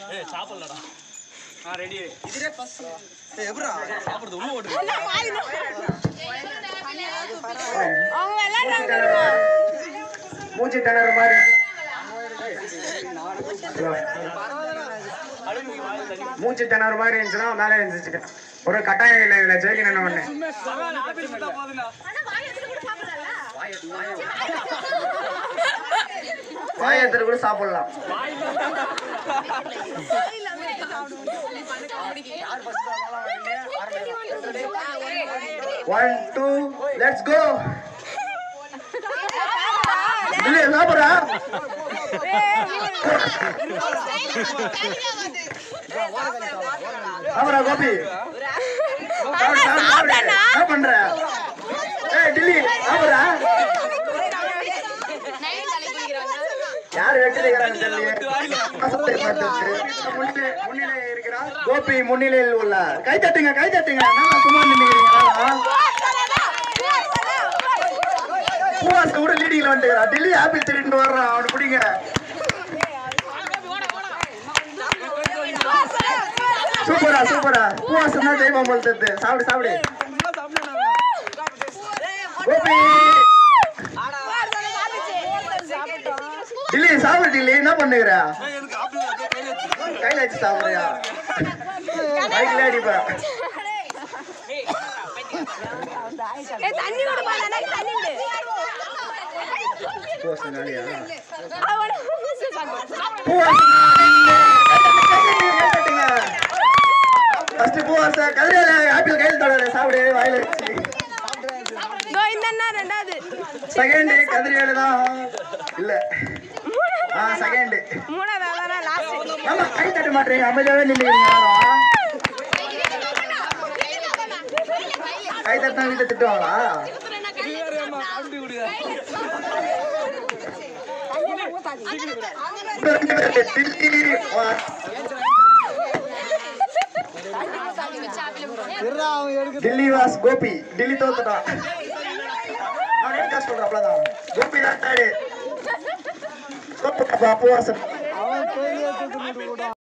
அவங்க விளையாடுறாங்க மூச்சு திணற மாதிரி மூச்சு திணற மாதிரி இருந்துச்சுன்னா மேலே இருந்துச்சு ஒரு கட்டாயம் இல்லை இதுல ஜெயிக்கணும் ஒண்ணு வாயத்தில் கூட சாப்பிடலாம் ஒன் டூ லெட்ஸ் கோ இல்ல சாப்பிடுறா சாப்பிடுறா கோபி சாப்பிடு, சாப்பிடு, சாப்பிடு. என்ன பண்ற ஏய் டில்லி சாப்பிடுறா யார் வெற்றிருக்கிறாங்க முன்னிலை முன்னிலை இருக்கிறார் கோபி முன்னிலையில் உள்ளார் கை தட்டுங்க கை தட்டுங்க என்னம்மா சும்மா நின்னுக்கிறீங்க பூவாச கூட லீடிங்ல வந்துக்கிறா டெல்லி ஆப்பிள் திருட்டு வர்றான் அவனு பிடிங்க சூப்பரா சூப்பரா பூவாசம் தான் ஜெய்வம் போல் தெரியுது சாப்பிடு சாப்பிடு கோபி டில்லி சாப்பிடு டில்லி என்ன பண்ணுகிற கையில வச்சு சாப்பிடுறியா பைக்ல அடிப்பா ஏய், தண்ணி விடுப்பா எனக்கு தண்ணி விடு பூவாசம் நாளியா அவன ஊசி சாப்பிடு. ஃபர்ஸ்ட் பூவாச கதிரையில ஆப்பிள் கையில் தொடர சாப்பிடு வாயில வச்சு இதோ இந்த அண்ணா ரெண்டாவது செகண்ட் கதிரையில தான் இல்ல ஆ செகண்ட் மூணாவது அதான் லாஸ்ட் ஆமா கை தட்ட மாட்டீங்க அமைதியாவே நின்னுக்கிறீங்க யாரும் கை தட்டினா வீட்டை திட்டுவாங்களா டில்லி வா. டில்லி வாஸ் கோபி டில்லி தோத்துட்டான் நான் என்ன சொல்றேன் அவ்வளவுதான் கோபி தான் தாடு பூவாசன்